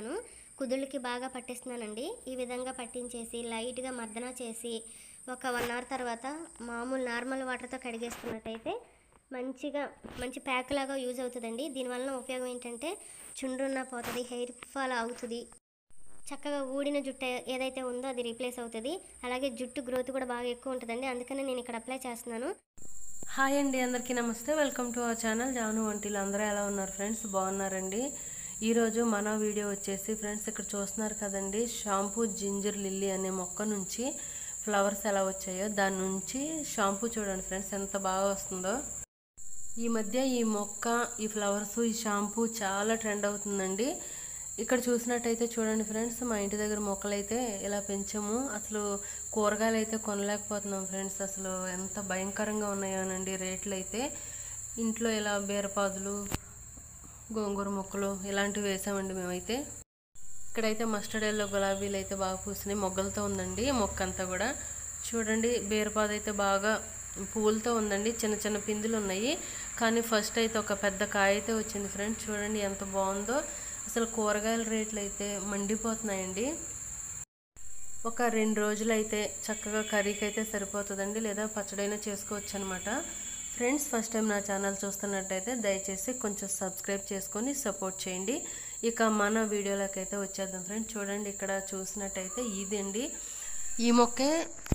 చేస్తున్నాను కుదుళ్ళకి బాగా పట్టిస్తున్నానండి ఈ విధంగా పట్టించేసి లైట్గా మర్దన చేసి ఒక వన్ అవర్ తర్వాత మామూలు నార్మల్ వాటర్తో కడిగేసుకున్నట్టయితే మంచిగా మంచి ప్యాక్ లాగా యూజ్ అవుతుందండి దీనివల్ల ఉపయోగం ఏంటంటే చుండ్రున్న పోతుంది హెయిర్ ఫాల్ అవుతుంది చక్కగా ఊడిన జుట్టు ఏదైతే ఉందో అది రీప్లేస్ అవుతుంది అలాగే జుట్టు గ్రోత్ కూడా బాగా ఎక్కువ ఉంటుందండి అందుకని నేను ఇక్కడ అప్లై చేస్తున్నాను హాయ్ అండి అందరికీ నమస్తే welcome to our channel Janu వంటిలు అందరూ ఎలా ఉన్నారు ఫ్రెండ్స్ బాగున్నారండి ఈరోజు మన వీడియో వచ్చేసి ఫ్రెండ్స్ ఇక్కడ చూస్తున్నారు కదండి షాంపూ జింజర్ లిల్లీ అనే మొక్క నుంచి ఫ్లవర్స్ ఎలా వచ్చాయో దాని నుంచి షాంపూ చూడండి ఫ్రెండ్స్ ఎంత బాగా వస్తుందో ఈ మధ్య ఈ మొక్క ఈ ఫ్లవర్స్ ఈ షాంపూ చాలా ట్రెండ్ అవుతుందండి ఇక్కడ చూసినట్టయితే చూడండి ఫ్రెండ్స్ మా ఇంటి దగ్గర మొక్కలు అయితే ఇలా పెంచాము అసలు కూరగాయలు అయితే కొనలేకపోతున్నాం ఫ్రెండ్స్ అసలు ఎంత భయంకరంగా ఉన్నాయోనండి రేట్లు అయితే ఇంట్లో ఇలా బీరపాదులు గోంగూర మొక్కలు ఇలాంటివి వేసామండి మేమైతే ఇక్కడైతే మస్టర్డ్ ఎల్లో గులాబీలు అయితే బాగా పూసినాయి మొగ్గలతో ఉందండి మొక్క అంతా కూడా చూడండి బీరపాదు అయితే బాగా పువ్వులతో ఉందండి చిన్న చిన్న పిందులు ఉన్నాయి కానీ ఫస్ట్ అయితే ఒక పెద్ద కాయ అయితే వచ్చింది ఫ్రెండ్స్ చూడండి ఎంత బాగుందో అసలు కూరగాయల రేట్లు అయితే మండిపోతున్నాయండి ఒక రెండు రోజులు అయితే చక్కగా కర్రీకి అయితే సరిపోతుందండి లేదా పచ్చడైనా చేసుకోవచ్చు అనమాట ఫ్రెండ్స్ ఫస్ట్ టైం నా ఛానల్ చూస్తున్నట్టయితే దయచేసి కొంచెం సబ్స్క్రైబ్ చేసుకొని సపోర్ట్ చేయండి ఇక మన వీడియోలోకి అయితే వచ్చేద్దాం ఫ్రెండ్స్ చూడండి ఇక్కడ చూసినట్టయితే ఇదండి ఈ మొక్కే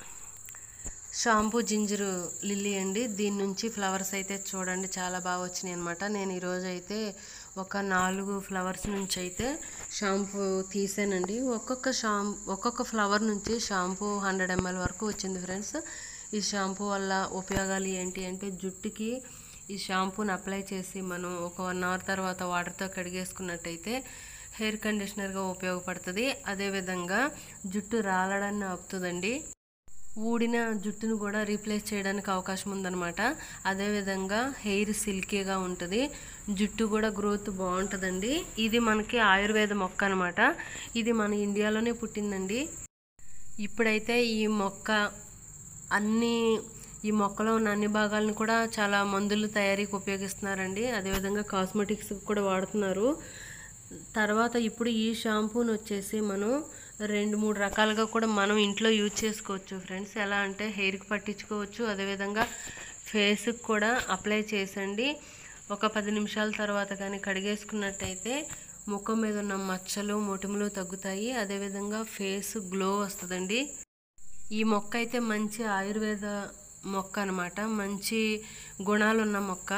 షాంపూ జింజరు లిల్లీ అండి దీని నుంచి ఫ్లవర్స్ అయితే చూడండి చాలా బాగా వచ్చినాయి అనమాట నేను ఈరోజు అయితే ఒక నాలుగు ఫ్లవర్స్ నుంచి అయితే షాంపూ తీసానండి ఒక్కొక్క షాం ఒక్కొక్క ఫ్లవర్ నుంచి షాంపూ హండ్రెడ్ ఎంఎల్ వరకు వచ్చింది ఫ్రెండ్స్ ఈ షాంపూ వల్ల ఉపయోగాలు ఏంటి అంటే జుట్టుకి ఈ షాంపూని అప్లై చేసి మనం ఒక వన్ అవర్ తర్వాత వాటర్తో కడిగేసుకున్నట్టయితే హెయిర్ కండిషనర్గా ఉపయోగపడుతుంది అదేవిధంగా జుట్టు రాలడాన్ని ఆపుతుందండి ఊడిన జుట్టును కూడా రీప్లేస్ చేయడానికి అవకాశం ఉందన్నమాట అదేవిధంగా హెయిర్ సిల్కీగా ఉంటుంది జుట్టు కూడా గ్రోత్ బాగుంటుందండి ఇది మనకి ఆయుర్వేద మొక్క అనమాట ఇది మన ఇండియాలోనే పుట్టిందండి ఇప్పుడైతే ఈ మొక్క అన్ని ఈ మొక్కలో ఉన్న అన్ని భాగాలను కూడా చాలా మందులు తయారీకి ఉపయోగిస్తున్నారండి అదేవిధంగా కాస్మెటిక్స్ కూడా వాడుతున్నారు తర్వాత ఇప్పుడు ఈ షాంపూని వచ్చేసి మనం రెండు మూడు రకాలుగా కూడా మనం ఇంట్లో యూజ్ చేసుకోవచ్చు ఫ్రెండ్స్ ఎలా అంటే హెయిర్కి పట్టించుకోవచ్చు అదేవిధంగా ఫేస్కి కూడా అప్లై చేసండి ఒక పది నిమిషాల తర్వాత కానీ కడిగేసుకున్నట్టయితే ముఖం మీద ఉన్న మచ్చలు మొటిములు తగ్గుతాయి అదేవిధంగా ఫేస్ గ్లో వస్తుందండి ఈ మొక్క అయితే మంచి ఆయుర్వేద మొక్క అనమాట మంచి గుణాలు ఉన్న మొక్క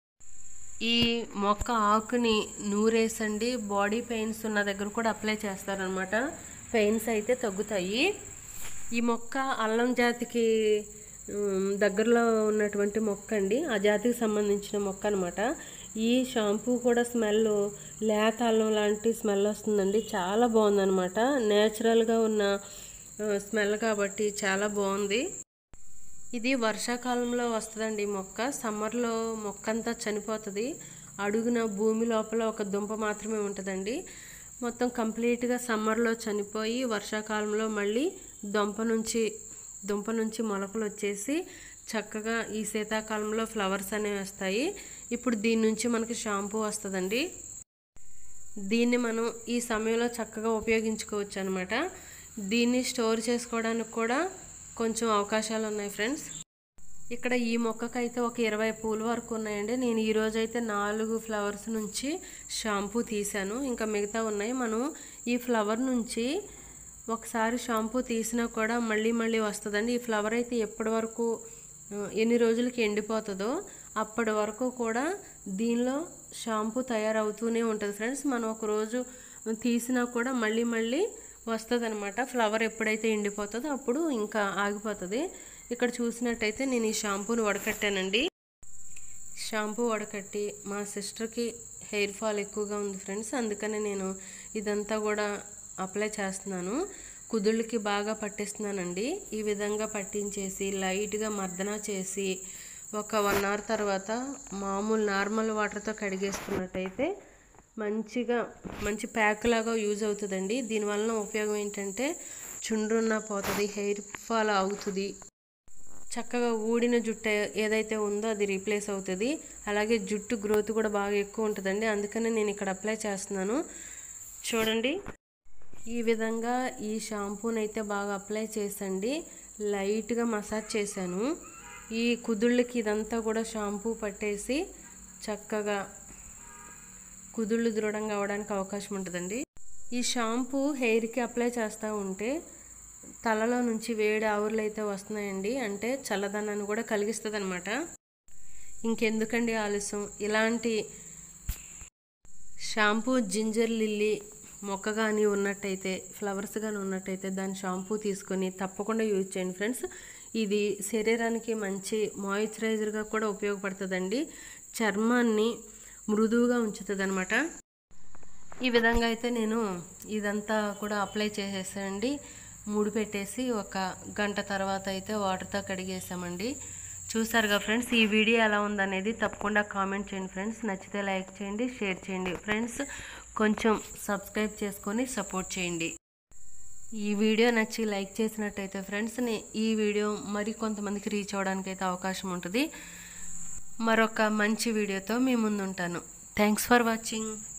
ఈ మొక్క ఆకుని నూరేసండి బాడీ పెయిన్స్ ఉన్న దగ్గర కూడా అప్లై చేస్తారనమాట పెయిన్స్ అయితే తగ్గుతాయి ఈ మొక్క అల్లం జాతికి ఉమ్, దగ్గరలో ఉన్నటువంటి మొక్క అండి ఆ జాతికి సంబంధించిన మొక్క అనమాట ఈ షాంపూ కూడా స్మెల్ లేత అల్లం లాంటి స్మెల్ వస్తుందండి చాలా బాగుందన్నమాట నేచురల్గా ఉన్న స్మెల్ కాబట్టి చాలా బాగుంది ఇది వర్షాకాలంలో వస్తుందండి ఈ మొక్క సమ్మర్లో మొక్క అంతా చనిపోతుంది అడుగున భూమి లోపల ఒక దుంప మాత్రమే ఉంటుందండి మొత్తం కంప్లీట్గా సమ్మర్లో చనిపోయి వర్షాకాలంలో మళ్ళీ దుంప నుంచి దుంప నుంచి మొలకలు వచ్చేసి చక్కగా ఈ శీతాకాలంలో ఫ్లవర్స్ అనేవి వస్తాయి ఇప్పుడు దీని నుంచి మనకి షాంపూ వస్తుందండి దీన్ని మనం ఈ సమయంలో చక్కగా ఉపయోగించుకోవచ్చు అనమాట దీన్ని స్టోర్ చేసుకోవడానికి కూడా కొంచెం అవకాశాలు ఉన్నాయి ఫ్రెండ్స్ ఇక్కడ ఈ మొక్కకైతే ఒక ఇరవై పూలు వరకు ఉన్నాయండి నేను ఈ రోజు అయితే నాలుగు ఫ్లవర్స్ నుంచి షాంపూ తీసాను ఇంకా మిగతా ఉన్నాయి మనం ఈ ఫ్లవర్ నుంచి ఒకసారి షాంపూ తీసినా కూడా మళ్ళీ మళ్ళీ వస్తుందండి ఈ ఫ్లవర్ అయితే ఎప్పటి వరకు ఆ, ఎన్ని రోజులకి ఎండిపోతుందో అప్పటి వరకు కూడా దీనిలో షాంపూ తయారవుతూనే ఉంటుంది ఫ్రెండ్స్ మనం ఒక రోజు తీసినా కూడా మళ్ళీ మళ్ళీ వస్తుంది అనమాట ఫ్లవర్ ఎప్పుడైతే ఎండిపోతుందో అప్పుడు ఇంకా ఆగిపోతుంది ఇక్కడ చూసినట్టయితే నేను ఈ షాంపూని వడకట్టానండి షాంపూ వడకట్టి మా సిస్టర్కి హెయిర్ ఫాల్ ఎక్కువగా ఉంది ఫ్రెండ్స్ అందుకని నేను ఇదంతా కూడా అప్లై చేస్తున్నాను కుదుళ్ళకి బాగా పట్టిస్తున్నానండి ఈ విధంగా పట్టించేసి లైట్గా మర్దన చేసి ఒక వన్ అవర్ తర్వాత మామూలు నార్మల్ వాటర్తో కడిగేసుకున్నట్టయితే మంచిగా మంచి ప్యాక్ లాగా యూజ్ అవుతుందండి దీనివలన ఉపయోగం ఏంటంటే చుండ్రున్న పోతుంది హెయిర్ ఫాల్ అవుతుంది చక్కగా ఊడిన జుట్టు ఏదైతే ఉందో అది రీప్లేస్ అవుతుంది అలాగే జుట్టు గ్రోత్ కూడా బాగా ఎక్కువ ఉంటుందండి అందుకని నేను ఇక్కడ అప్లై చేస్తున్నాను చూడండి ఈ విధంగా ఈ షాంపూని అయితే బాగా అప్లై చేసండి లైట్గా మసాజ్ చేశాను ఈ కుదుళ్ళకి ఇదంతా కూడా షాంపూ పట్టేసి చక్కగా కుదుళ్ళు దృఢంగా అవడానికి అవకాశం ఉంటుందండి ఈ షాంపూ హెయిర్కి అప్లై చేస్తూ ఉంటే తలలో నుంచి వేడి ఆవుర్లు అయితే వస్తున్నాయండి అంటే చల్లదనాన్ని కూడా కలిగిస్తుంది అనమాట ఇంకెందుకండి ఆలస్యం ఇలాంటి షాంపూ జింజర్ లిల్లీ మొక్క కానీ ఉన్నట్టయితే ఫ్లవర్స్ కానీ ఉన్నట్టయితే దాని షాంపూ తీసుకొని తప్పకుండా యూజ్ చేయండి ఫ్రెండ్స్ ఇది శరీరానికి మంచి మాయిశ్చరైజర్గా కూడా ఉపయోగపడుతుందండి చర్మాన్ని మృదువుగా ఉంచుతుంది అనమాట ఈ విధంగా అయితే నేను ఇదంతా కూడా అప్లై చేసేసానండి ముడి పెట్టేసి ఒక గంట తర్వాత అయితే వాటర్తో కడిగేసామండి చూసారుగా ఫ్రెండ్స్ ఈ వీడియో ఎలా ఉందనేది తప్పకుండా కామెంట్ చేయండి ఫ్రెండ్స్ నచ్చితే లైక్ చేయండి షేర్ చేయండి ఫ్రెండ్స్ కొంచెం సబ్స్క్రైబ్ చేసుకొని సపోర్ట్ చేయండి ఈ వీడియో నచ్చి లైక్ చేసినట్టయితే ఫ్రెండ్స్ ఈ వీడియో మరి కొంతమందికి రీచ్ అవ్వడానికి అయితే అవకాశం ఉంటుంది మరొక మంచి వీడియోతో మీ ముందుంటాను థ్యాంక్స్ ఫర్ వాచింగ్